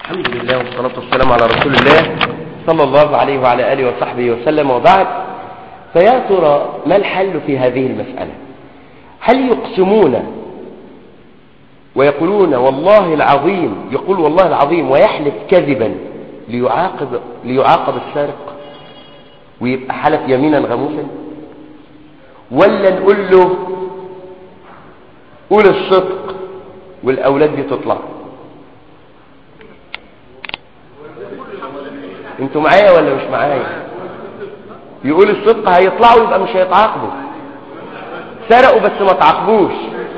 الحمد لله والصلاة والسلام على رسول الله صلى الله عليه وعلى آله وصحبه وسلم وبعد فيا ترى ما الحل في هذه المسألة هل يقسمون ويقولون والله العظيم يقول والله العظيم ويحلف كذبا ليعاقب, ليعاقب السارق ويبقى حلف يمينا غموسا ولا نقول له قول الصدق والأولاد دي تطلع انتوا معايا ولا مش معايا يقول الصدق هيطلعوا يبقى مش هيتعاقبوا سرقوا بس ما تعاقبوش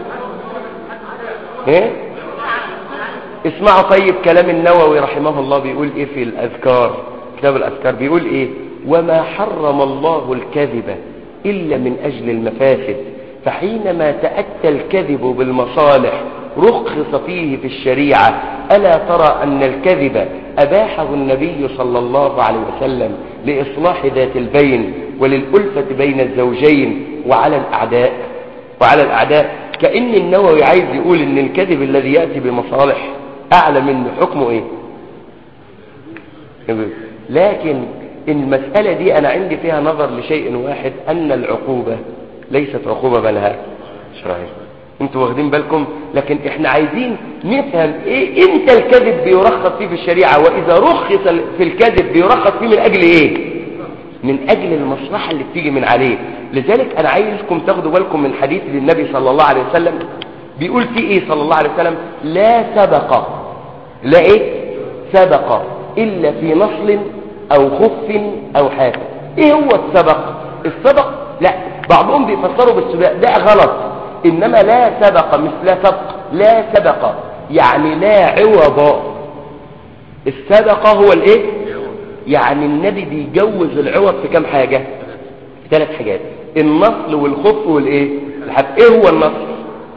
ايه اسمعوا طيب كلام النووي رحمه الله بيقول ايه في الاذكار كتاب الاذكار بيقول ايه وما حرم الله الكذب الا من اجل المفاسد فحينما تأتى الكذب بالمصالح رخص فيه في الشريعة ألا ترى أن الكذب أباحه النبي صلى الله عليه وسلم لإصلاح ذات البين وللألفة بين الزوجين وعلى الأعداء وعلى الأعداء كأن النووي عايز يقول أن الكذب الذي يأتي بمصالح أعلى منه حكمه إيه لكن المسألة دي أنا عندي فيها نظر لشيء واحد أن العقوبة ليست عقوبة بلها شرعية انتوا واخدين بالكم لكن احنا عايزين نفهم ايه امتى الكذب بيرخص فيه في الشريعة واذا رخص في الكذب بيرخص فيه من اجل ايه من اجل المصلحة اللي بتيجي من عليه لذلك انا عايزكم تاخدوا بالكم من حديث للنبي صلى الله عليه وسلم بيقول فيه ايه صلى الله عليه وسلم لا سبق لا ايه سبق الا في نصل او خف او حافر ايه هو السبق السبق لا بعضهم بيفسروا بالسباق ده غلط إنما لا سبق مثل سبق لا سبق يعني لا عوض السبق هو الايه يعني النبي بيجوز العوض في كم حاجة في ثلاث حاجات النصل والخف والايه الحب ايه هو النصل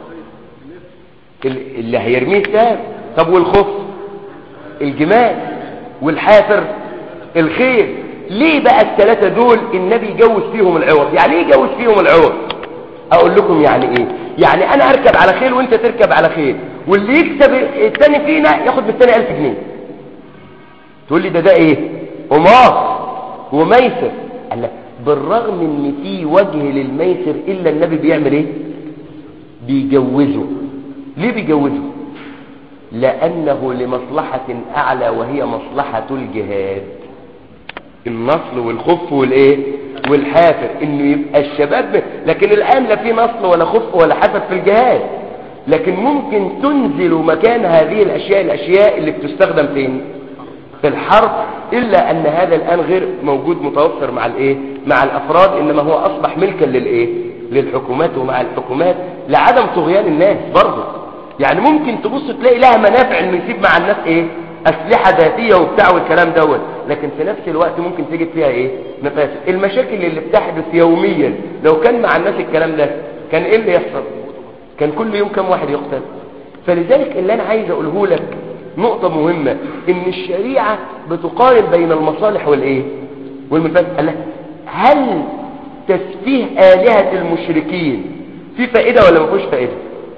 اللي هيرميه سام طب والخف الجمال والحافر الخير ليه بقى الثلاثة دول النبي يجوز فيهم العوض يعني ايه يجوز فيهم العوض اقول لكم يعني ايه يعني انا اركب على خيل وانت تركب على خيل واللي يكسب التاني فينا ياخد بالتاني الف جنيه تقول لي ده ده ايه قماص وميسر قال لك بالرغم ان في وجه للميسر الا النبي بيعمل ايه بيجوزه ليه بيجوزه لانه لمصلحة اعلى وهي مصلحة الجهاد النصل والخف والايه والحافر انه يبقى الشباب ب... لكن الان لا في نصل ولا خف ولا حافر في الجهاد لكن ممكن تنزل مكان هذه الاشياء الاشياء اللي بتستخدم فين في الحرب الا ان هذا الان غير موجود متوفر مع الايه مع الافراد انما هو اصبح ملكا للايه للحكومات ومع الحكومات لعدم طغيان الناس برضه يعني ممكن تبص تلاقي لها منافع انه يسيب مع الناس ايه أسلحة ذاتية وبتاع والكلام دوت لكن في نفس الوقت ممكن تجد فيها ايه مفاسد المشاكل اللي بتحدث يوميا لو كان مع الناس الكلام ده كان ايه اللي يحصل كان كل يوم كم واحد يقتل فلذلك اللي انا عايز اقوله لك نقطة مهمة ان الشريعة بتقارن بين المصالح والايه والمفاسد هل تسفيه آلهة المشركين في فائدة ولا ما فيهوش فائدة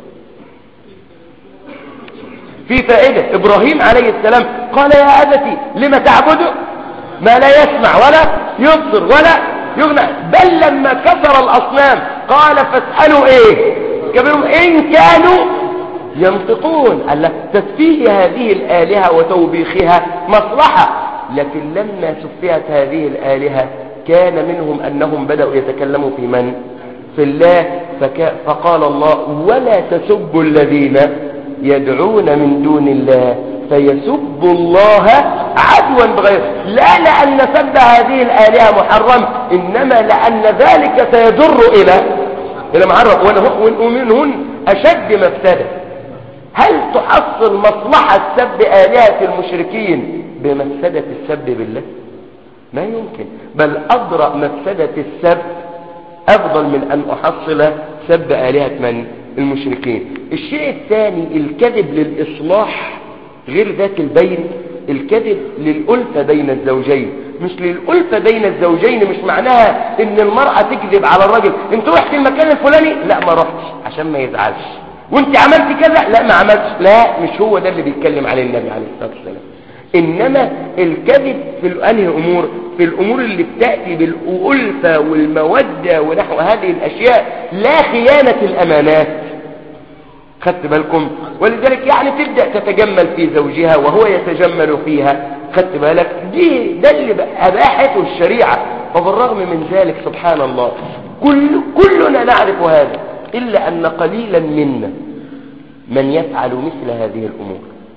في فائدة إبراهيم عليه السلام قال يا أبتي لما تعبده ما لا يسمع ولا يبصر ولا يغنى بل لما كسر الأصنام قال فاسألوا إيه كبيرهم إن كانوا ينطقون قال لك تسفيه هذه الآلهة وتوبيخها مصلحة لكن لما سفيت هذه الآلهة كان منهم أنهم بدأوا يتكلموا في من في الله فك... فقال الله ولا تسبوا الذين يدعون من دون الله فيسبوا الله عدوا بغير لا لأن سب هذه الآلهة محرم إنما لأن ذلك سيجر إلى إلى محرم ومن هن أشد مفسدة هل تحصل مصلحة سب آلهة المشركين بمفسدة السب بالله ما يمكن بل أدرأ مفسدة السب أفضل من أن أحصل سب آلهة من المشركين الشيء الثاني الكذب للإصلاح غير ذات البين الكذب للألفة بين الزوجين مش للألفة بين الزوجين مش معناها ان المرأة تكذب على الرجل انت رحت المكان الفلاني لا ما رحتش عشان ما يزعلش وانت عملت كذا لا ما عملتش لا مش هو ده اللي بيتكلم عليه النبي عليه الصلاة والسلام إنما الكذب في أنهي أمور في الأمور اللي بتأتي بالألفة والمودة ونحو هذه الأشياء لا خيانة الأمانات خدت بالكم ولذلك يعني تبدأ تتجمل في زوجها وهو يتجمل فيها خدت بالك دي ده اللي أباحته الشريعة وبالرغم من ذلك سبحان الله كل كلنا نعرف هذا إلا أن قليلا منا من يفعل مثل هذه الأمور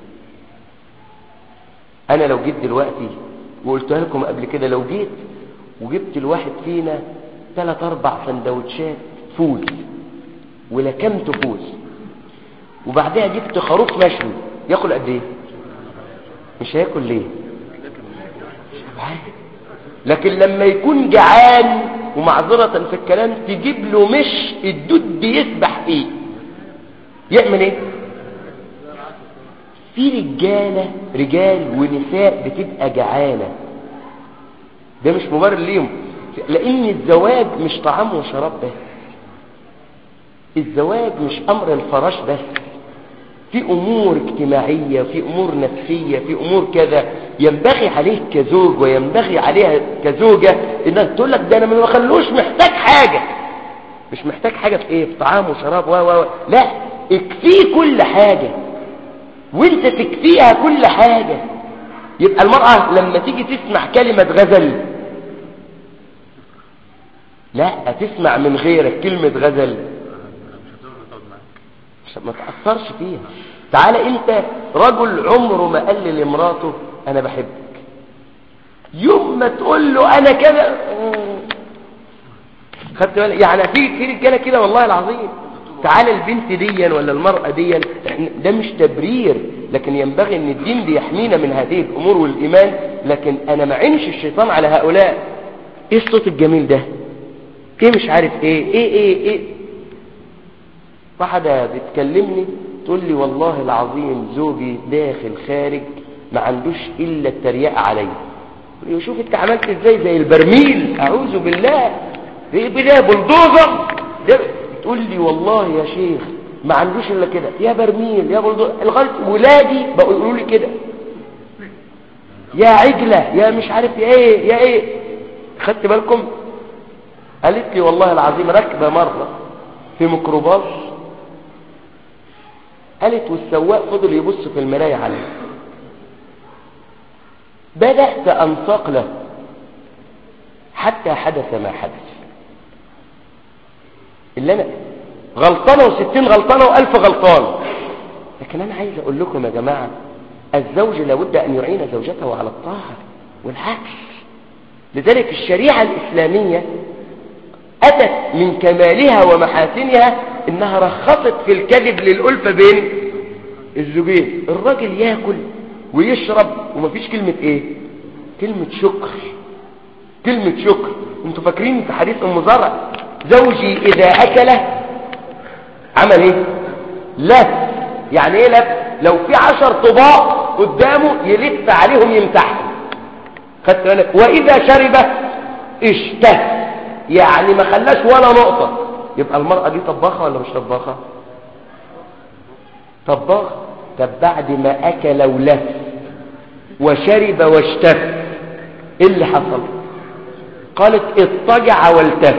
أنا لو جيت دلوقتي وقلتها لكم قبل كده لو جيت وجبت الواحد فينا ثلاث أربع سندوتشات فول ولكمت فول وبعدها جبت خروف مشوي ياكل قد ايه مش هياكل ليه لكن لما يكون جعان ومعذرة في الكلام تجيب له مش الدود بيسبح فيه يعمل ايه في رجالة رجال ونساء بتبقى جعانة ده مش مبرر ليهم لان الزواج مش طعام وشراب بس الزواج مش امر الفراش بس في امور اجتماعية في امور نفسية في امور كذا ينبغي عليه كزوج وينبغي عليها كزوجة انها تقول لك ده انا ما بخلوش محتاج حاجة مش محتاج حاجة في ايه في طعام وشراب و و لا اكفيه كل حاجة وانت تكفيها كل حاجة يبقى المرأة لما تيجي تسمع كلمة غزل لا تسمع من غيرك كلمة غزل ما تأثرش فيها تعالى انت رجل عمره ما قال لمراته انا بحبك يوم ما تقول له انا كده خدت بالك يعني في في رجاله كده والله العظيم تعالى البنت ديا ولا المرأة ديا ده مش تبرير لكن ينبغي ان الدين بيحمينا من هذه الامور والايمان لكن انا ما عينش الشيطان على هؤلاء ايه الصوت الجميل ده ايه مش عارف ايه ايه ايه ايه واحدة بتكلمني تقول لي والله العظيم زوجي داخل خارج ما عندوش الا التريقة علي شوف انت عملت ازاي زي البرميل اعوذ بالله ايه بلا بلدوزر تقول لي والله يا شيخ ما عندوش الا كده يا برميل يا بلدوزر لغايه ولادي بقوا يقولوا لي كده يا عجلة يا مش عارف يا ايه يا ايه خدت بالكم قالت لي والله العظيم راكبه مرة في ميكروباص قالت والسواق فضل يبص في المراية عليه بدأت أنساق له حتى حدث ما حدث اللي أنا غلطانة وستين غلطانة وألف غلطان لكن أنا عايز أقول لكم يا جماعة الزوج لابد أن يعين زوجته على الطاعة والعكس لذلك الشريعة الإسلامية أتت من كمالها ومحاسنها إنها رخصت في الكذب للألفة بين الزوجين الراجل ياكل ويشرب ومفيش كلمة إيه كلمة شكر كلمة شكر انتوا فاكرين في حديث أم زرع زوجي إذا أكل عمل إيه لف يعني إيه لف لو في عشر طباق قدامه يلف عليهم يمسحهم خدت بالك وإذا شرب اشتهى يعني ما خلاش ولا نقطة يبقى المرأة دي طباخة ولا مش طباخة طباخ طب بعد ما أكل ولف وشرب واشتف ايه اللي حصل قالت اضطجع والتف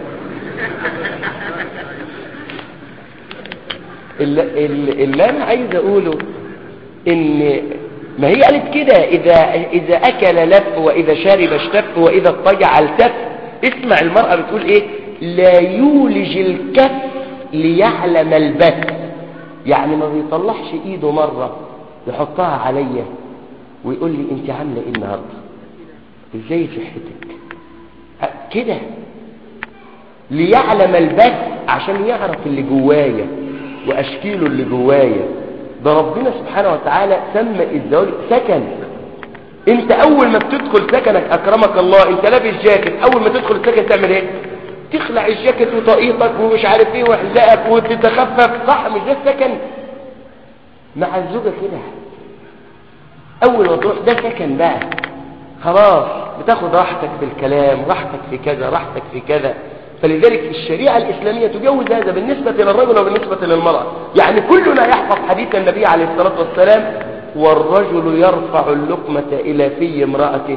اللي, اللي انا عايز اقوله ان ما هي قالت كده اذا اذا اكل لف واذا شرب اشتف واذا اضطجع التف اسمع المرأة بتقول ايه لا يولج الكف ليعلم البث يعني ما بيطلعش ايده مرة يحطها عليا ويقول لي انت عاملة ايه النهاردة ازاي صحتك كده ليعلم البث عشان يعرف اللي جوايا واشكيله اللي جوايا ده ربنا سبحانه وتعالى سمى الزواج سكن انت اول ما بتدخل سكنك اكرمك الله انت لابس جاكيت اول ما تدخل السكن تعمل ايه تخلع الجاكيت وطاقيتك ومش عارف ايه وحذائك وتتخفف صح مش ده السكن مع الزوجه كده اول ما تروح ده سكن بقى خلاص بتاخد راحتك في الكلام راحتك في كذا راحتك في كذا فلذلك الشريعة الإسلامية تجوز هذا بالنسبة للرجل وبالنسبة للمرأة يعني كلنا يحفظ حديث النبي عليه الصلاة والسلام والرجل يرفع اللقمة إلى في امرأته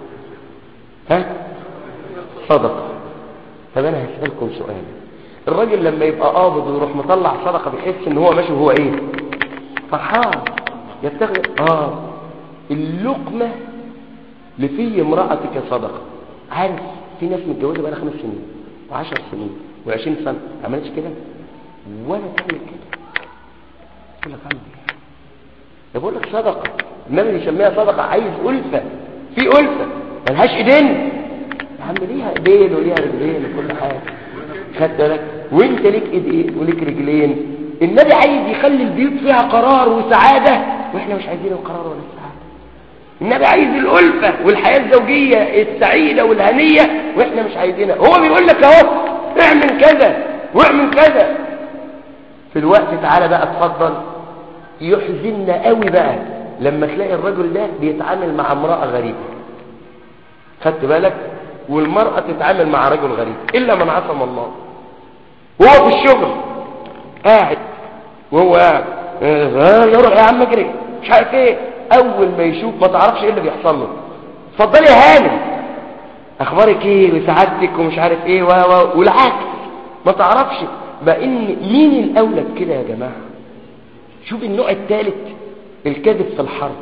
ها صدقة طب أنا هسألكم سؤال الراجل لما يبقى قابض ويروح مطلع صدقة بيحس ان هو ماشي وهو ايه فرحان يبتغي اه اللقمة لفي امرأتك صدقة عارف في ناس متجوزة بقى خمس سنين وعشر سنين وعشرين سنة ما عملتش كده ولا تعمل كده يقول لك عندي بقول لك صدقة النبي يسميها صدقة عايز ألفة في ألفة ملهاش ايدين يا عم ليها ايدين وليها رجلين وكل حاجة خدت بالك وانت ليك ايدين وليك رجلين النبي عايز يخلي البيوت فيها قرار وسعادة واحنا مش عايزين القرار ولا السعادة النبي عايز الألفة والحياة الزوجية السعيدة والهنية واحنا مش عايزينها هو بيقول لك اهو اعمل كذا واعمل كذا في الوقت تعالى بقى اتفضل يحزننا قوي بقى لما تلاقي الرجل ده بيتعامل مع امرأة غريبة خدت بالك والمرأة تتعامل مع رجل غريب إلا من عصم الله وهو في الشغل قاعد وهو قاعد آه يروح يا عم اجري مش عارف ايه اول ما يشوف ما تعرفش ايه اللي بيحصل له اتفضلي يا هانم اخبارك ايه وسعادتك ومش عارف ايه و و والعكس ما تعرفش بقى ان مين الاولى بكده يا جماعه شوف النوع الثالث الكذب في الحرب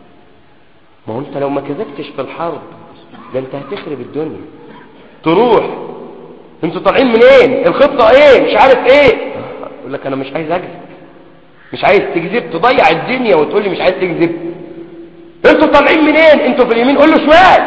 ما هو انت لو ما كذبتش في الحرب ده انت هتخرب الدنيا تروح انتوا طالعين منين الخطه ايه مش عارف ايه يقول لك انا مش عايز اكذب مش عايز تكذب تضيع الدنيا وتقول لي مش عايز تكذب انتوا طالعين منين انتوا في اليمين قول له شمال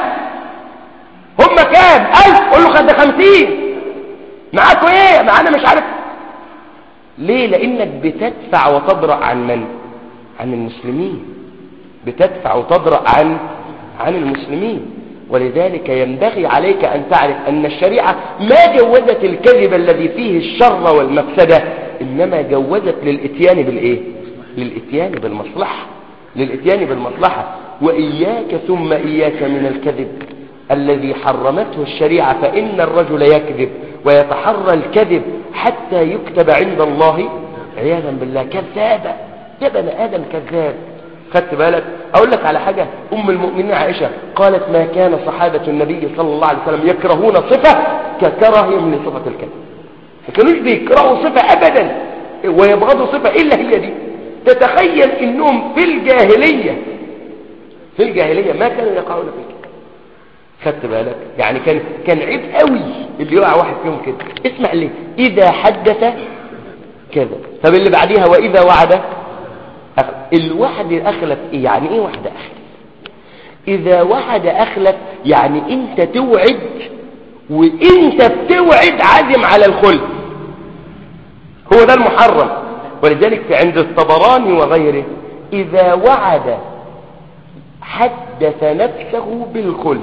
هم كام ألف قول له خد خمسين معاكوا ايه معانا مش عارف ليه لانك بتدفع وتضرع عن من عن المسلمين بتدفع وتضرع عن عن المسلمين ولذلك ينبغي عليك أن تعرف أن الشريعة ما جوزت الكذب الذي فيه الشر والمفسدة إنما جوزت للإتيان بالإيه للإتيان بالمصلحة للإتيان بالمصلحة وإياك ثم إياك من الكذب الذي حرمته الشريعة فإن الرجل يكذب ويتحرى الكذب حتى يكتب عند الله عياذا بالله كذابا يا بني آدم كذاب خدت بالك اقول لك على حاجة ام المؤمنين عائشة قالت ما كان صحابة النبي صلى الله عليه وسلم يكرهون صفة ككرههم لصفة الكذب ما كانوش بيكرهوا صفة ابدا ويبغضوا صفة الا هي دي تتخيل انهم في الجاهلية في الجاهلية ما كانوا يقعون في الكذب خدت بالك يعني كان كان عيب قوي اللي يقع واحد فيهم كده اسمع ليه اذا حدث كذا طب اللي بعديها واذا وعد الوعد أخلف إيه؟ يعني إيه وعد أخلف إذا وعد أخلف يعني أنت توعد وأنت بتوعد عازم على الخلف هو ده المحرم ولذلك في عند الطبراني وغيره إذا وعد حدث نفسه بالخلف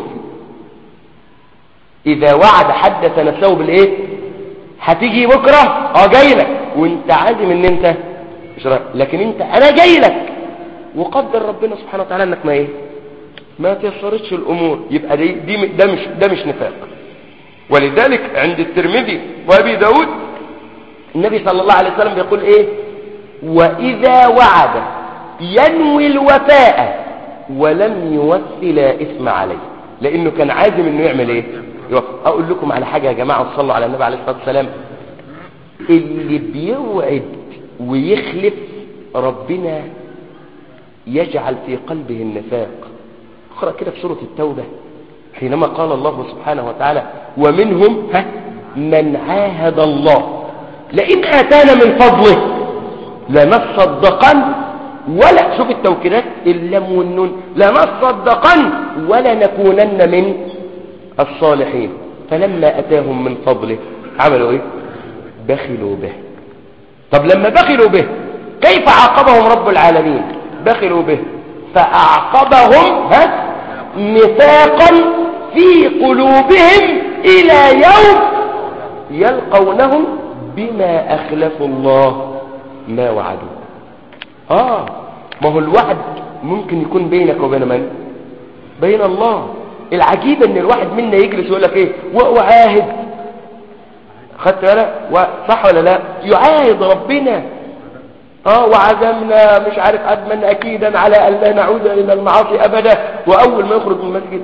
إذا وعد حدث نفسه بالإيه هتيجي بكرة اه جاي لك وانت عازم ان انت مش رأي. لكن انت انا جاي لك وقدر ربنا سبحانه وتعالى انك ما ايه ما تيسرتش الامور يبقى دي, دي ده مش ده مش نفاق ولذلك عند الترمذي وابي داود النبي صلى الله عليه وسلم بيقول ايه واذا وعد ينوي الوفاء ولم يوفي لا اثم عليه لانه كان عازم انه يعمل ايه يوفي. اقول لكم على حاجه يا جماعه صلوا على النبي عليه الصلاه والسلام اللي بيوعد ويخلف ربنا يجعل في قلبه النفاق اقرأ كده في سورة التوبة حينما قال الله سبحانه وتعالى ومنهم ها من عاهد الله لئن آتانا من فضله لنصدقن ولا شوف التوكيدات اللام والنون لنصدقن ولا نكونن من الصالحين فلما أتاهم من فضله عملوا ايه بخلوا به طب لما بخلوا به كيف عاقبهم رب العالمين بخلوا به فأعقبهم ها نفاقا في قلوبهم إلى يوم يلقونه بما أخلفوا الله ما وعدوا آه ما هو الوعد ممكن يكون بينك وبين من بين الله العجيب ان الواحد منا يجلس ويقول لك ايه وعاهد خدت بالك صح ولا لا يعاهد ربنا اه وعزمنا مش عارف عزما اكيدا على ان لا نعود الى المعاصي ابدا واول ما يخرج من المسجد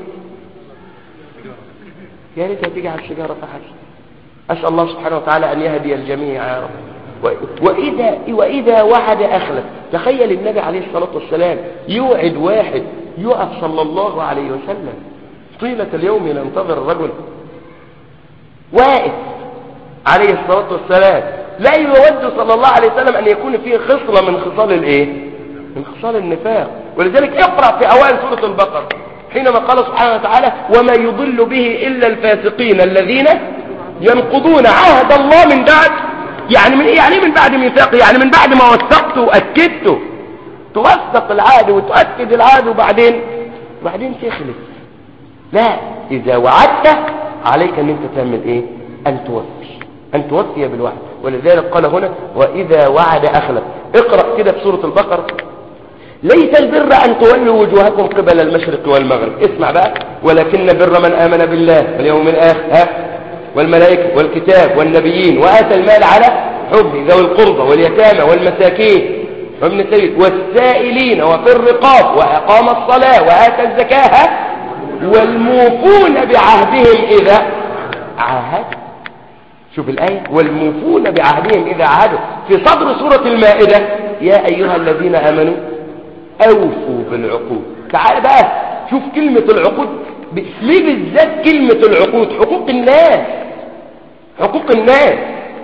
يا ريت تيجي على السيجاره فحسب اسال الله سبحانه وتعالى ان يهدي الجميع يا رب وإذا, وإذا وعد أخلف تخيل النبي عليه الصلاة والسلام يوعد واحد يقف صلى الله عليه وسلم طيلة اليوم ينتظر الرجل واقف عليه الصلاة والسلام لا يود صلى الله عليه وسلم أن يكون فيه خصلة من خصال الإيه؟ من خصال النفاق ولذلك اقرأ في أوائل سورة البقرة حينما قال سبحانه وتعالى وما يضل به إلا الفاسقين الذين ينقضون عهد الله من بعد يعني من يعني من بعد ميثاقه يعني من بعد ما وثقته واكدته توثق العهد وتؤكد العهد وبعدين وبعدين تخلف لا اذا وعدت عليك ان انت تعمل ايه ان توفي ان توفي بالوعد ولذلك قال هنا واذا وعد اخلف اقرا كده في سوره البقره ليس البر ان تولوا وجوهكم قبل المشرق والمغرب اسمع بقى ولكن بر من امن بالله واليوم الاخر ها والملائكة والكتاب والنبيين وآتى المال على حبه ذوي القربى واليتامى والمساكين وابن السبيل والسائلين وفي الرقاب وأقام الصلاة وآتى الزكاة والموفون بعهدهم إذا عاهد شوف الآية والموفون بعهدهم إذا عاهدوا في صدر سورة المائدة يا أيها الذين آمنوا أوفوا بالعقود تعال بقى شوف كلمة العقود ليه بالذات كلمة العقود حقوق الناس حقوق الناس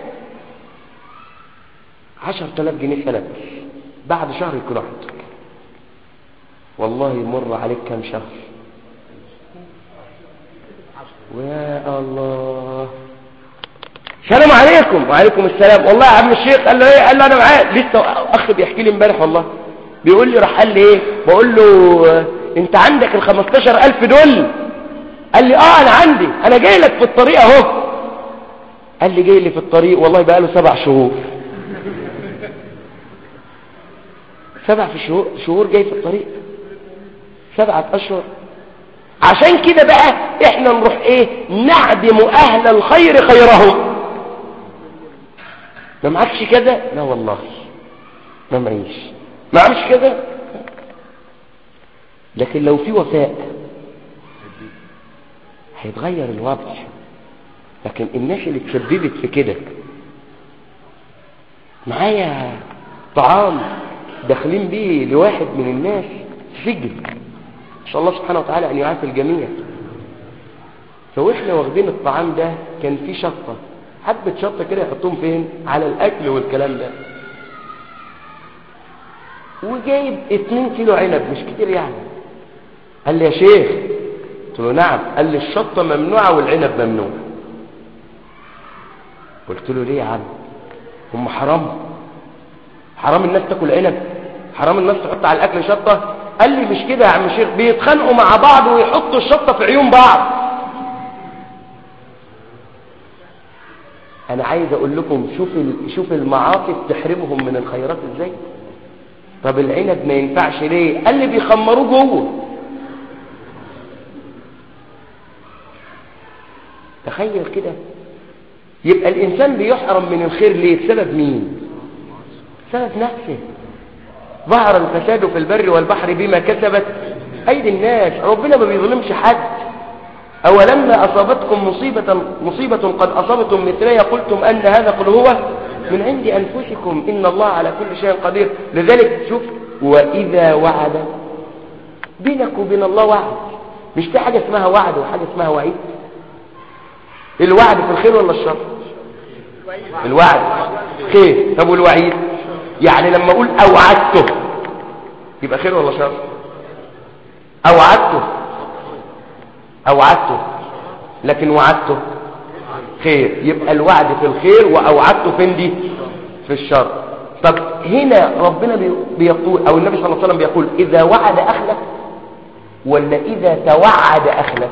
عشر تلاف جنيه سنة بعد شهر يكون عندك والله يمر عليك كم شهر ويا الله السلام عليكم وعليكم السلام والله يا عم الشيخ قال له ايه قال له انا معاك لسه اخ بيحكي لي امبارح والله بيقول لي راح قال لي ايه بقول له انت عندك ال 15000 دول قال لي اه انا عندي انا جاي لك في الطريق اهو قال لي جاي لي في الطريق والله بقى له سبع شهور سبع في شهور شهور جاي في الطريق سبعة اشهر عشان كده بقى احنا نروح ايه نعدم اهل الخير خيرهم ما معكش كده لا والله ما معيش ما معكش كده لكن لو في وفاء هيتغير الوضع لكن الناس اللي تسببت في كده معايا طعام داخلين بيه لواحد من الناس سجن ان شاء الله سبحانه وتعالى ان يعافي الجميع فواحنا واخدين الطعام ده كان فيه شطه حبه شطه كده يحطوهم فين على الاكل والكلام ده وجايب 2 كيلو عنب مش كتير يعني قال لي يا شيخ قلت له نعم قال لي الشطة ممنوعة والعنب ممنوع قلت له ليه يا عم هم حرام حرام الناس تاكل عنب حرام الناس تحط على الاكل شطة قال لي مش كده يا عم الشيخ بيتخانقوا مع بعض ويحطوا الشطة في عيون بعض انا عايز اقول لكم شوف شوف المعاصي بتحرمهم من الخيرات ازاي طب العنب ما ينفعش ليه قال لي بيخمروه جوه تخيل كده يبقى الإنسان بيحرم من الخير ليه بسبب مين بسبب نفسه ظهر الفساد في البر والبحر بما كسبت أيدي الناس ربنا ما بيظلمش حد أولما أصابتكم مصيبة, مصيبة قد أصابتم مثلها قلتم أن هذا قل هو من عند أنفسكم إن الله على كل شيء قدير لذلك شوف وإذا وعد بينك وبين الله وعد مش في حاجة اسمها وعد وحاجة اسمها وعيد الوعد في الخير ولا الشر الوعد خير طب والوعيد يعني لما اقول اوعدته يبقى خير ولا شر اوعدته اوعدته لكن وعدته خير يبقى الوعد في الخير واوعدته فين دي في الشر طب هنا ربنا بيقول او النبي صلى الله عليه وسلم بيقول اذا وعد اخلف ولا اذا توعد اخلف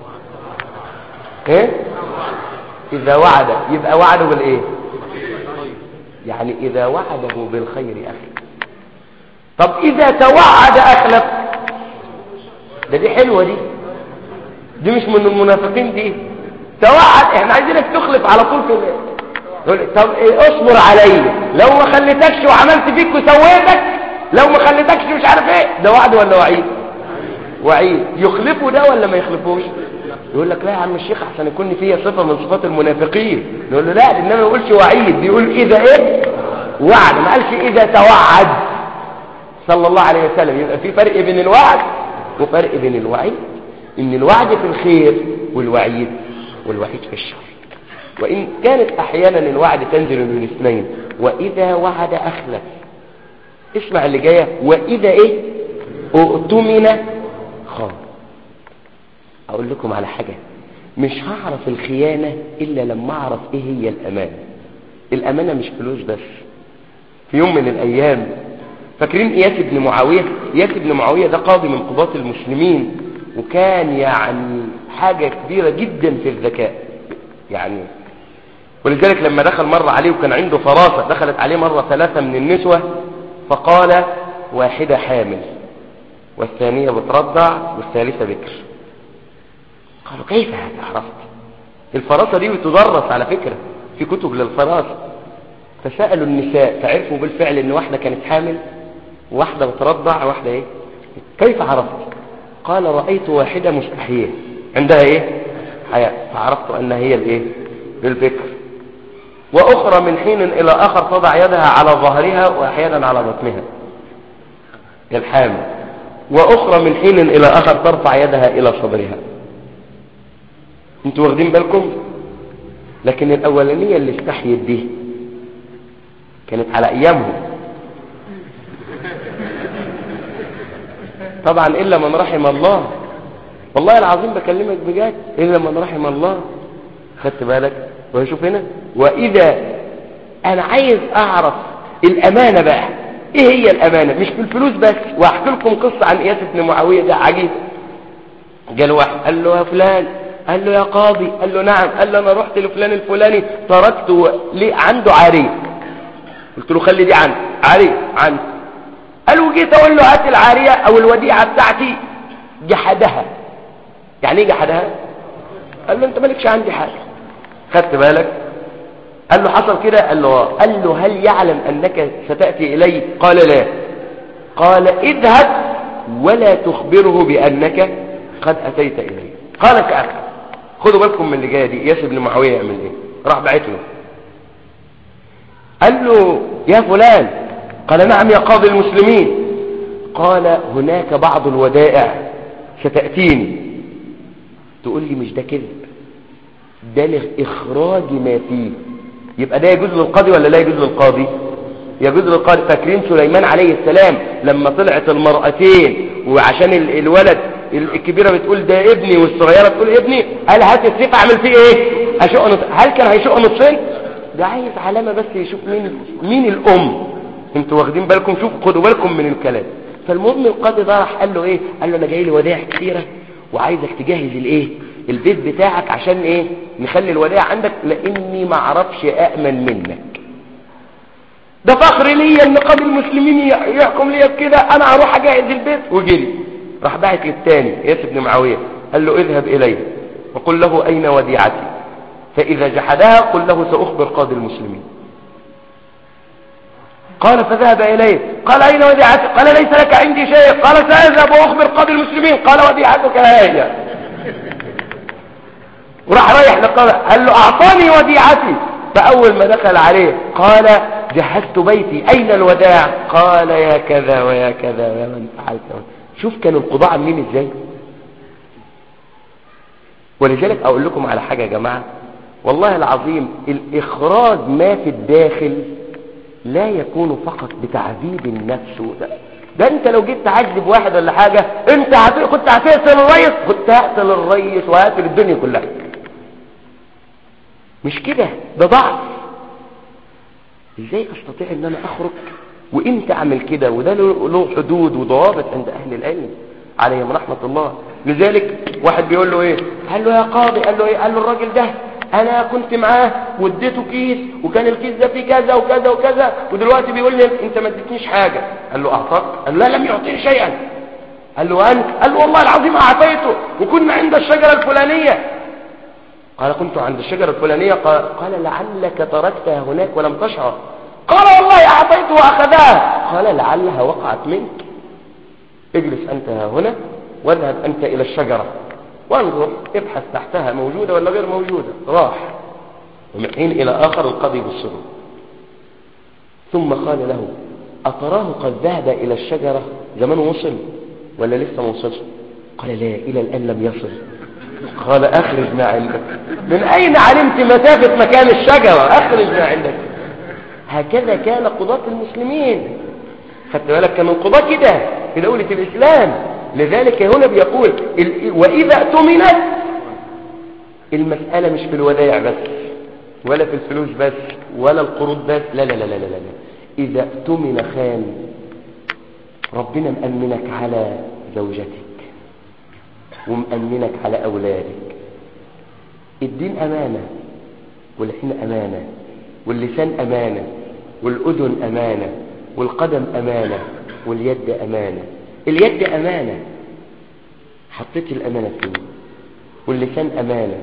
ايه إذا وعد يبقى وعده بالإيه يعني إذا وعده بالخير أخلف طب إذا توعد أخلف ده دي حلوة دي دي مش من المنافقين دي توعد احنا عايزينك تخلف على طول في يقول طب إيه اصبر عليا لو ما خليتكش وعملت فيك وسويتك لو ما خليتكش مش عارف ايه ده وعد ولا وعيد وعيد يخلفه ده ولا ما يخلفوش يقول لك لا يا عم الشيخ احسن يكون فيها صفه من صفات المنافقين نقول له لا النبي ما يقولش وعيد بيقول اذا ايه وعد ما قالش اذا توعد صلى الله عليه وسلم يبقى في فرق بين الوعد وفرق بين الوعيد ان الوعد في الخير والوعيد والوعيد في الشر وان كانت احيانا الوعد تنزل من الاثنين واذا وعد اخلف اسمع اللي جايه واذا ايه اؤتمن خان اقول لكم على حاجه مش هعرف الخيانه الا لما اعرف ايه هي الامانه الامانه مش فلوس بس في يوم من الايام فاكرين اياس بن معاويه اياس بن معاويه ده قاضي من قضاه المسلمين وكان يعني حاجه كبيره جدا في الذكاء يعني ولذلك لما دخل مره عليه وكان عنده فراسه دخلت عليه مره ثلاثه من النسوه فقال واحده حامل والثانيه بترضع والثالثه بكر قالوا كيف هذا عرفت الفراسه دي بتدرس على فكره في كتب للفراسه فسالوا النساء فعرفوا بالفعل ان واحده كانت حامل وواحده بترضع وواحده ايه كيف عرفت قال رايت واحده مستحيه عندها ايه حياء فعرفت انها هي الايه البكر واخرى من حين الى اخر تضع يدها على ظهرها واحيانا على بطنها الحامل واخرى من حين الى اخر ترفع يدها الى صدرها انتوا واخدين بالكم لكن الاولانيه اللي استحيت دي كانت على ايامهم طبعا الا من رحم الله والله العظيم بكلمك بجد الا من رحم الله خدت بالك وشوف هنا واذا انا عايز اعرف الامانه بقى ايه هي الامانه مش في الفلوس بس واحكي لكم قصه عن اياس بن معاويه ده عجيب جاء واحد قال له يا فلان قال له يا قاضي قال له نعم قال له انا رحت لفلان الفلاني تركته ليه عنده عاريه قلت له خلي دي عندي عاريه عندي قال له جيت اقول له هات العاريه او الوديعه بتاعتي جحدها يعني ايه جحدها قال له انت مالكش عندي حاجه خدت بالك قال له حصل كده قال له قال له هل يعلم انك ستاتي الي قال لا قال اذهب ولا تخبره بانك قد اتيت الي قال كأخي خدوا بالكم من اللي جايه دي ياسر بن معاويه يعمل ايه راح بعت له قال له يا فلان قال نعم يا قاضي المسلمين قال هناك بعض الودائع ستأتيني تقول لي مش ده كذب ده لإخراج ما فيه يبقى ده يجوز للقاضي ولا لا يجوز للقاضي يجوز للقاضي فاكرين سليمان عليه السلام لما طلعت المرأتين وعشان ال- الولد الكبيرة بتقول ده ابني والصغيرة بتقول ابني قال هات السيف اعمل فيه ايه اشق نص هل كان هيشق نصين ده عايز علامة بس يشوف مين مين الام انتوا واخدين بالكم شوف خدوا بالكم من الكلام فالمهم القاضي ده راح قال له ايه قال له انا جاي لي ودائع كتيره وعايزك تجهز الايه البيت بتاعك عشان ايه نخلي الودائع عندك لاني ما اعرفش امن منك ده فخر ليا ان قاضي المسلمين يحكم ليا بكده انا هروح اجهز البيت وجري راح باعت للتاني ياس بن معاويه قال له اذهب اليه وقل له اين وديعتي فاذا جحدها قل له ساخبر قاضي المسلمين قال فذهب إليه قال أين وديعتك قال ليس لك عندي شيء قال سأذهب وأخبر قاضي المسلمين قال وديعتك هي وراح رايح لقال قال له أعطاني وديعتي فأول ما دخل عليه قال جهزت بيتي أين الوداع قال يا كذا ويا كذا ويا من فعلت شوف كانوا القضاء عاملين ازاي ولذلك أقول لكم على حاجة يا جماعة والله العظيم الإخراج ما في الداخل لا يكون فقط بتعذيب النفس وده ده انت لو جيت تعذب واحد ولا حاجة انت هت... كنت هتقتل الريس كنت هقتل الريس وهقتل الدنيا كلها مش كده ده ضعف ازاي استطيع ان انا اخرج وامتى اعمل كده وده له له حدود وضوابط عند اهل العلم عليهم رحمة الله لذلك واحد بيقول له ايه قال له يا قاضي قال له ايه قال له الراجل ده انا كنت معاه واديته كيس وكان الكيس ده فيه كذا وكذا وكذا ودلوقتي بيقول لي انت ما اديتنيش حاجه قال له اعطاك قال له لا لم يعطيني شيئا قال له انت قال له والله العظيم اعطيته وكنا عند الشجره الفلانيه قال كنت عند الشجرة الفلانية قال, قال لعلك تركتها هناك ولم تشعر قال والله أعطيت وأخذها قال لعلها وقعت منك اجلس أنت هنا واذهب أنت إلى الشجرة وانظر ابحث تحتها موجودة ولا غير موجودة راح ومن حين إلى آخر القاضي بالسرور ثم قال له أتراه قد ذهب إلى الشجرة زمان وصل ولا لسه ما وصلش قال لا إلى الآن لم يصل قال أخرج ما عندك من أين علمت مسافة مكان الشجرة أخرج ما عندك هكذا كان قضاة المسلمين خدت بالك كان القضاة كده في دولة الإسلام لذلك هنا بيقول وإذا اؤتمنت المسألة مش في الودائع بس ولا في الفلوس بس ولا القروض بس لا لا لا لا لا, لا. إذا اؤتمن خان ربنا مأمنك على زوجتك ومأمنك على أولادك الدين أمانة والحين أمانة واللسان أمانة والأذن أمانة والقدم أمانة واليد أمانة اليد أمانة حطيت الأمانة فيه واللسان أمانة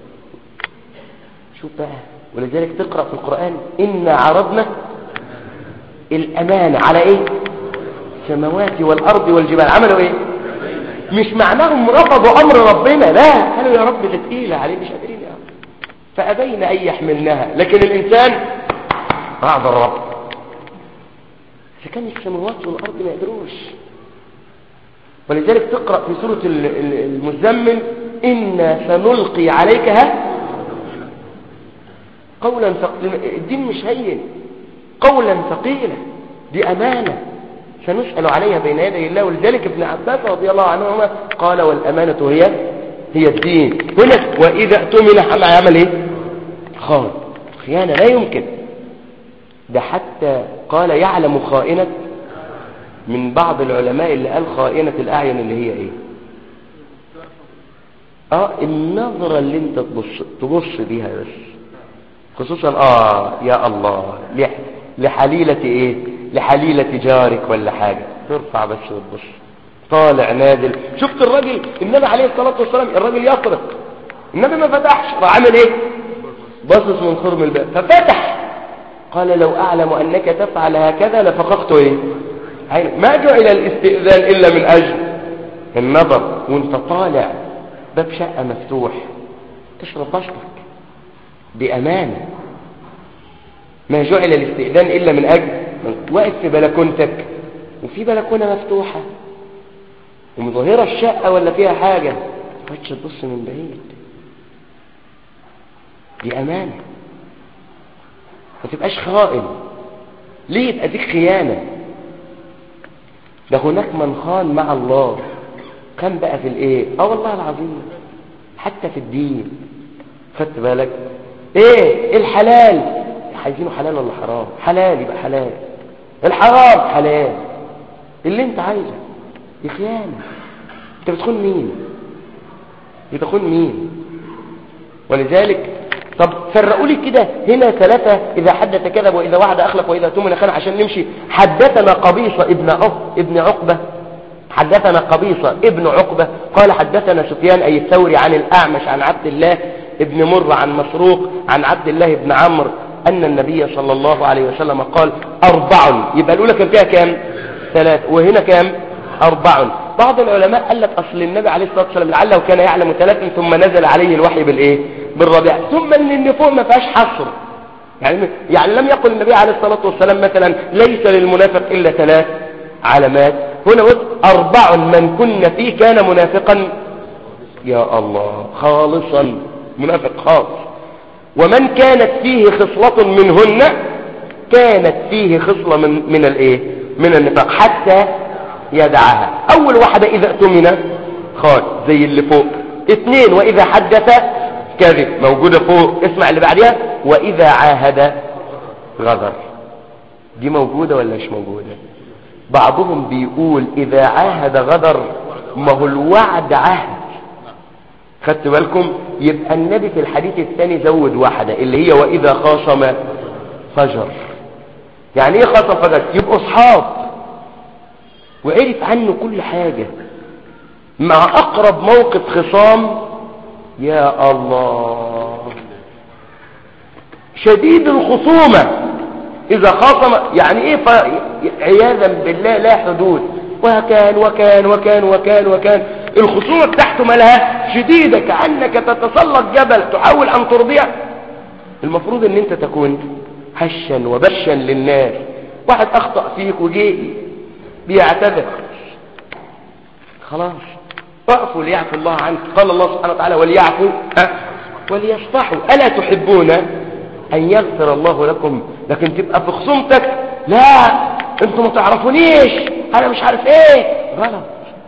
شوف بقى ولذلك تقرأ في القرآن إنا عرضنا الأمانة على إيه السماوات والأرض والجبال عملوا إيه مش معناهم رفضوا أمر ربنا لا قالوا يا رب ده تقيلة عليه مش قادرين يا رب فأبين أن يحملناها لكن الإنسان بعد الرب فكان السماوات والأرض ما يقدروش ولذلك تقرأ في سورة المزمل إنا سنلقي عليك ها قولا ثقيلا الدين مش هين قولا ثقيلا دي أمانة سنسأل عليها بين يدي الله ولذلك ابن عباس رضي الله عنهما قال والأمانة هي هي الدين هنا وإذا اؤتمن عمل ايه خان خيانة لا يمكن ده حتى قال يعلم خائنة من بعض العلماء اللي قال خائنة الأعين اللي هي ايه اه النظرة اللي انت تبص, تبص بيها بس خصوصا اه يا الله لحليلة ايه لحليلة جارك ولا حاجة ترفع بس وتبص طالع نازل شفت الراجل النبي عليه الصلاة والسلام الراجل يطرق النبي ما فتحش راح عمل ايه باصص من خرم الباب ففتح قال لو اعلم انك تفعل هكذا لفققت ايه ما جعل الاستئذان الا من اجل النظر وانت طالع باب شقة مفتوح تشرب بشرك بأمانة ما جعل الاستئذان إلا من أجل واقف في بلكونتك وفي بلكونة مفتوحة ومظهرة الشقة ولا فيها حاجة ما تبص من بعيد دي أمانة ما تبقاش خائن ليه يبقى ديك خيانة ده هناك من خان مع الله كان بقى في الايه اه والله العظيم حتى في الدين خدت بالك ايه الحلال عايزينه حلال ولا حرام حلال يبقى حلال الحرام حلال اللي انت عايزه دي خيانة انت بتخون مين بتخون مين ولذلك طب فرقوا لي كده هنا ثلاثة إذا حدث كذب وإذا وعد أخلف وإذا تمن خان عشان نمشي حدثنا قبيصة ابن عق ابن عقبة حدثنا قبيصة ابن عقبة قال حدثنا سفيان أي الثوري عن الأعمش عن عبد الله ابن مر عن مسروق عن عبد الله بن عمرو أن النبي صلى الله عليه وسلم قال أربع يبقى الأولى كان فيها كام ثلاث وهنا كام أربع بعض العلماء قال لك أصل النبي عليه الصلاة والسلام لعله كان يعلم ثلاثا ثم نزل عليه الوحي بالإيه بالربيع ثم ان النفوق ما فيهاش حصر يعني يعني لم يقل النبي عليه الصلاة والسلام مثلا ليس للمنافق إلا ثلاث علامات هنا بص أربع من كن فيه كان منافقا يا الله خالصا منافق خالص ومن كانت فيه خصلة منهن كانت فيه خصلة من, من الايه من النفاق حتى يدعها اول واحدة اذا اؤتمن خان زي اللي فوق اثنين واذا حدث كذب موجودة فوق اسمع اللي بعدها واذا عاهد غدر دي موجودة ولا مش موجودة بعضهم بيقول اذا عاهد غدر ما هو الوعد عهد خدت بالكم يبقى النبي في الحديث الثاني زود واحدة اللي هي واذا خاصم فجر يعني ايه خاصم فجر يبقوا اصحاب وعرف عنه كل حاجة مع اقرب موقف خصام يا الله شديد الخصومة إذا خاصم يعني إيه ف... عياذا بالله لا حدود وكان وكان وكان وكان وكان الخصومة بتاعته مالها شديدة كأنك تتسلق جبل تحاول أن ترضيه المفروض ان انت تكون هشا وبشا للناس واحد اخطأ فيك وجي بيعتذر خلاص اعفوا ليعفو الله عنك قال الله سبحانه وتعالى وليعفوا وليصفحوا ألا تحبون أن يغفر الله لكم لكن تبقى في خصومتك لا انتوا ما تعرفونيش انا مش عارف ايه غلط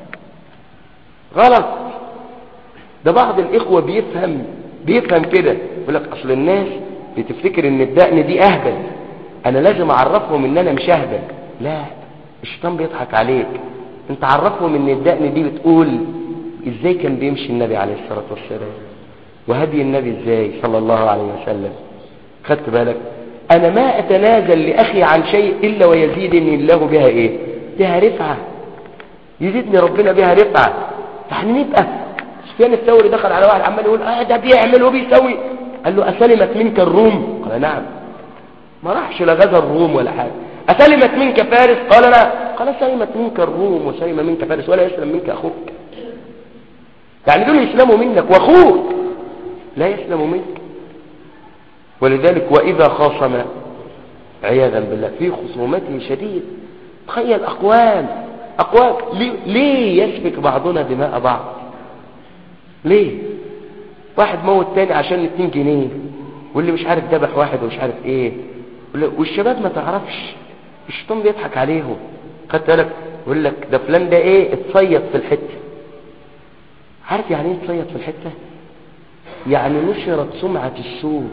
غلط ده بعض الاخوة بيفهم بيفهم كده يقول لك اصل الناس بتفتكر ان الدقن دي اهبل انا لازم اعرفهم ان انا مش اهبل لا الشيطان بيضحك عليك انت عرفهم ان الدقن دي بتقول ازاي كان بيمشي النبي عليه الصلاة والسلام وهدي النبي ازاي صلى الله عليه وسلم خدت بالك انا ما اتنازل لاخي عن شيء الا ويزيدني الله بها ايه بها رفعة يزيدني ربنا بها رفعة يعني نبقى سفيان الثوري دخل على واحد عمال يقول اه ده بيعمل وبيسوي قال له اسلمت منك الروم قال نعم ما راحش لا غزا الروم ولا حاجه اسلمت منك فارس قال لا قال سلمت منك الروم وسلم منك فارس ولا يسلم منك اخوك يعني دول يسلموا منك واخوك لا يسلم منك ولذلك واذا خاصم عياذا بالله في خصومته شديد تخيل اقوام اقوام ليه, ليه يسفك بعضنا دماء بعض ليه واحد موت تاني عشان 2 جنيه واللي مش عارف ذبح واحد ومش عارف ايه والشباب ما تعرفش الشيطان بيضحك عليهم خدت بالك يقول لك ده فلان ده ايه اتصيد في الحته عارف يعني ايه اتصيد في الحته يعني نشرت سمعه السوء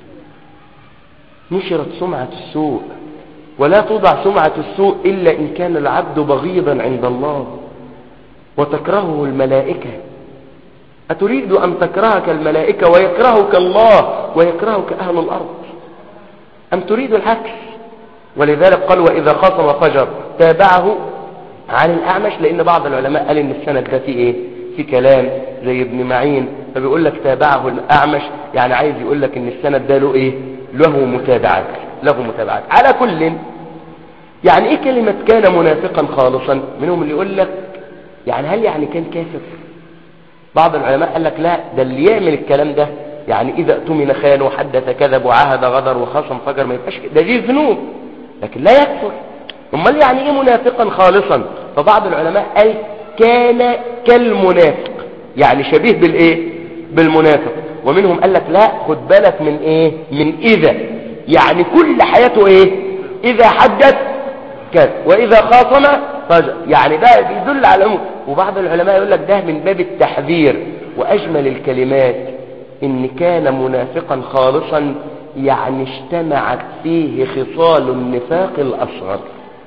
نشرت سمعه السوء ولا توضع سمعه السوء الا ان كان العبد بغيضا عند الله وتكرهه الملائكه أتريد أن تكرهك الملائكة ويكرهك الله ويكرهك أهل الأرض أم تريد العكس ولذلك قال وإذا خاصم فجر تابعه عن الأعمش لأن بعض العلماء قال إن السند ده فيه إيه في كلام زي ابن معين فبيقول لك تابعه الأعمش يعني عايز يقول لك إن السند ده له إيه له متابعات له متابعات على كل يعني إيه كلمة كان منافقا خالصا منهم اللي يقول لك يعني هل يعني كان كافر بعض العلماء قال لك لا ده اللي يعمل الكلام ده يعني إذا اؤتمن خان وحدث كذب وعاهد غدر وخصم فجر ما يبقاش ده دي ذنوب لكن لا يكفر امال يعني ايه منافقا خالصا فبعض العلماء قال كان كالمنافق يعني شبيه بالايه بالمنافق ومنهم قال لك لا خد بالك من ايه من اذا يعني كل حياته ايه اذا حدث كذب واذا خاصم فجر يعني ده بيدل على العموم وبعض العلماء يقول لك ده من باب التحذير واجمل الكلمات ان كان منافقا خالصا يعني اجتمعت فيه خصال النفاق الاصغر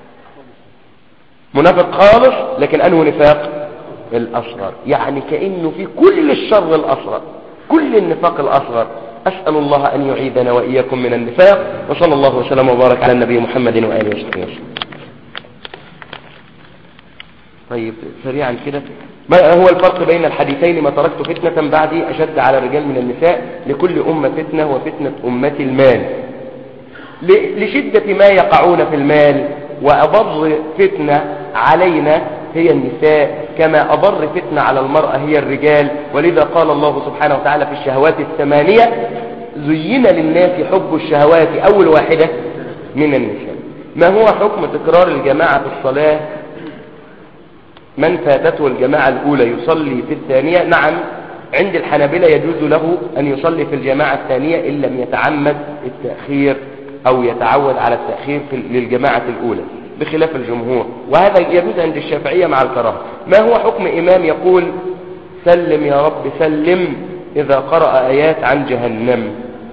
منافق خالص لكن انه نفاق الاصغر يعني كانه في كل الشر الاصغر كل النفاق الاصغر اسال الله ان يعيدنا واياكم من النفاق وصلى الله وسلم وبارك على النبي محمد واله وصحبه وسلم طيب سريعا كده ما هو الفرق بين الحديثين ما تركت فتنة بعدي أشد على الرجال من النساء لكل أمة فتنة وفتنة أمة المال لشدة ما يقعون في المال وأضر فتنة علينا هي النساء كما أضر فتنة على المرأة هي الرجال ولذا قال الله سبحانه وتعالى في الشهوات الثمانية زين للناس حب الشهوات أول واحدة من النساء ما هو حكم تكرار الجماعة في الصلاة من فاتته الجماعة الأولى يصلي في الثانية نعم عند الحنابلة يجوز له أن يصلي في الجماعة الثانية إن لم يتعمد التأخير أو يتعود على التأخير في للجماعة الأولى بخلاف الجمهور وهذا يجوز عند الشافعية مع الكراهة ما هو حكم إمام يقول سلم يا رب سلم إذا قرأ آيات عن جهنم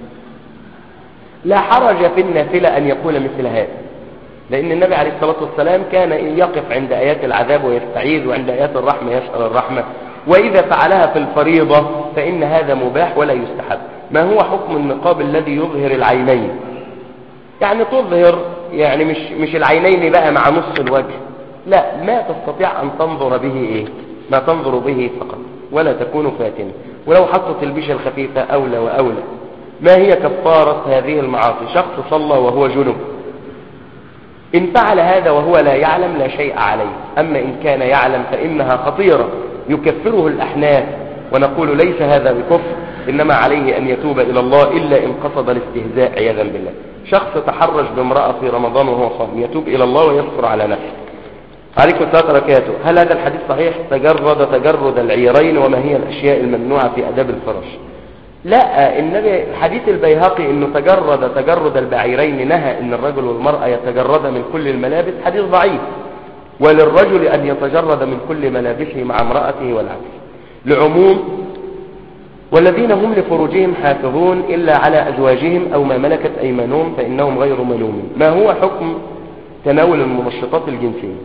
لا حرج في النافلة أن يقول مثل هذا لأن النبي عليه الصلاة والسلام كان يقف عند آيات العذاب ويستعيذ وعند آيات الرحمة يسأل الرحمة وإذا فعلها في الفريضة فإن هذا مباح ولا يستحب ما هو حكم النقاب الذي يظهر العينين يعني تظهر يعني مش, مش العينين بقى مع نص الوجه لا ما تستطيع أن تنظر به إيه ما تنظر به فقط ولا تكون فاتنة ولو حطت البيشة الخفيفة أولى وأولى ما هي كفارة هذه المعاصي شخص صلى وهو جنب إن فعل هذا وهو لا يعلم لا شيء عليه أما إن كان يعلم فإنها خطيرة يكفره الأحناف ونقول ليس هذا بكفر إنما عليه أن يتوب إلى الله إلا إن قصد الاستهزاء عياذا بالله شخص تحرش بامرأة في رمضان وهو صائم يتوب إلى الله ويصبر على نفسه عليكم السلام بركاته هل هذا الحديث صحيح تجرد تجرد العيرين وما هي الأشياء الممنوعة في أداب الفرش لا النبي حديث البيهقي انه تجرد تجرد البعيرين نهى ان الرجل والمرأة يتجرد من كل الملابس حديث ضعيف وللرجل ان يتجرد من كل ملابسه مع امرأته والعكس لعموم والذين هم لفروجهم حافظون إلا على أزواجهم أو ما ملكت أيمانهم فإنهم غير ملومين ما هو حكم تناول المنشطات الجنسية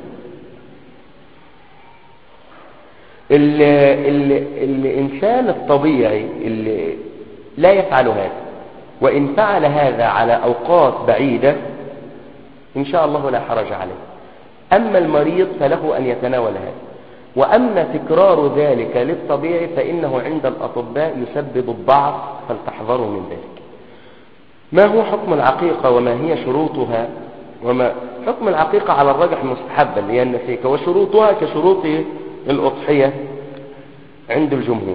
ال ال الإنسان الطبيعي اللي لا يفعل هذا وإن فعل هذا على أوقات بعيدة إن شاء الله لا حرج عليه أما المريض فله أن يتناول هذا وأما تكرار ذلك للطبيعي فإنه عند الأطباء يسبب الضعف فلتحذروا من ذلك ما هو حكم العقيقة وما هي شروطها وما حكم العقيقة على الرجح مستحبا اللي هي النسيكة وشروطها كشروط الأضحية عند الجمهور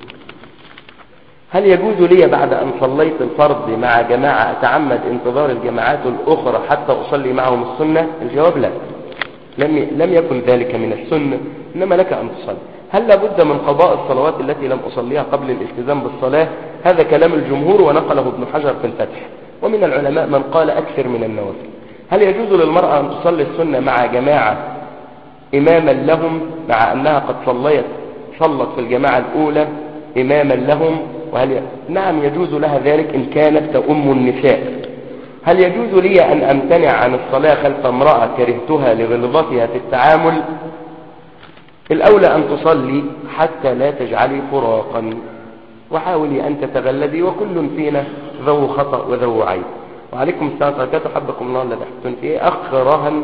هل يجوز لي بعد أن صليت الفرض مع جماعة أتعمد انتظار الجماعات الأخرى حتى أصلي معهم السنة الجواب لا لم لم يكن ذلك من السنة إنما لك أن تصلي هل لابد من قضاء الصلوات التي لم أصليها قبل الالتزام بالصلاة هذا كلام الجمهور ونقله ابن حجر في الفتح ومن العلماء من قال أكثر من النوافل هل يجوز للمرأة أن تصلي السنة مع جماعة إماما لهم مع أنها قد صليت صلت في الجماعة الأولى إماما لهم وهل ي... نعم يجوز لها ذلك إن كانت تؤم النساء هل يجوز لي أن أمتنع عن الصلاة خلف امرأة كرهتها لغلظتها في التعامل الأولى أن تصلي حتى لا تجعلي فراقا وحاولي أن تتغلبي وكل فينا ذو خطأ وذو عيب وعليكم السلام عليكم حبكم الله الذي أحسن فيه أخ رهن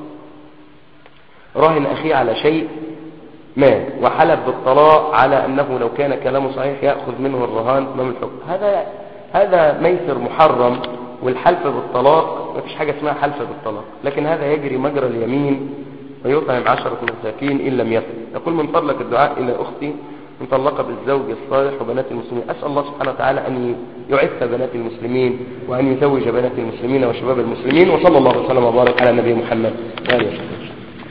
راهن أخيه على شيء ما وحلف بالطلاق على أنه لو كان كلامه صحيح يأخذ منه الرهان أمام الحكم هذا هذا ميسر محرم والحلف بالطلاق ما فيش حاجة اسمها حلف بالطلاق لكن هذا يجري مجرى اليمين ويطعم عشرة مساكين إن لم يفعل يقول من فضلك الدعاء إلى أختي مطلقة بالزوج الصالح وبنات المسلمين أسأل الله سبحانه وتعالى أن يعف بنات المسلمين وأن يزوج بنات المسلمين وشباب المسلمين وصلى الله وسلم وبارك على نبي محمد وآله وصحبه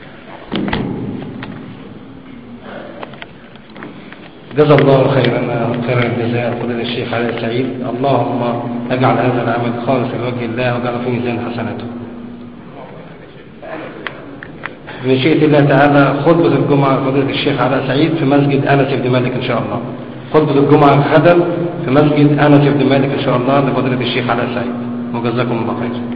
جزا الله خيرا خير الجزاء فضيلة الشيخ علي سعيد اللهم اجعل هذا العمل خالصا لوجه الله واجعله في ميزان حسناته بمشيئة الله تعالى خطبة الجمعة فضيلة الشيخ علي سعيد في مسجد أنس بن مالك إن شاء الله خطبة الجمعة غدا في مسجد أنس بن مالك إن شاء الله لفضيلة الشيخ علي سعيد وجزاكم الله خيرا